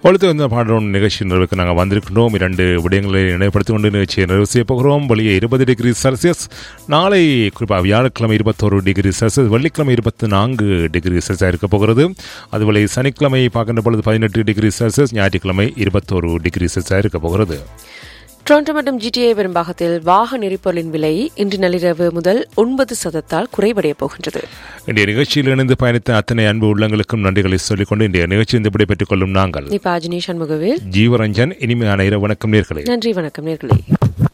ஒழுத்து வந்த பாடுறோம் நிகழ்ச்சி நிறைவுக்கு நாங்கள் வந்திருக்கின்றோம் இரண்டு விடயங்களை நினைவுபடுத்திக் கொண்டு நிகழ்ச்சியை நிறைவு செய்ய போகிறோம் வெளியே இருபது டிகிரி செல்சியஸ் நாளை குறிப்பாக வியாழக்கிழமை இருபத்தோரு டிகிரி செல்சியஸ் வெள்ளிக்கிழமை இருபத்தி நான்கு டிகிரி செல்சியஸ் இருக்க போகிறது அதுபோல சனிக்கிழமை பார்க்கின்ற பொழுது பதினெட்டு டிகிரி செல்சியஸ் ஞாயிற்றுக்கிழமை இருபத்தோரு டிகிரி செல்சியஸ் இருக்க போகிறது டொரண்டோ மற்றும் ஜிடிஏ பெரும்பாகத்தில் வாகன எரிபொருளின் விலை இன்று நள்ளிரவு முதல் ஒன்பது சதத்தால் குறைவடைய போகின்றது இன்றைய நிகழ்ச்சியில் இணைந்து பயணித்த அத்தனை அன்பு உள்ளங்களுக்கும் நன்றிகளை சொல்லிக்கொண்டு இன்றைய நிகழ்ச்சி இந்த பெற்றுக் கொள்ளும் நாங்கள் இப்ப அஜினி சண்முகவேல் ஜீவரஞ்சன் இனிமையான இரவு வணக்கம் நேர்களே நன்றி வணக்கம் நேர்களே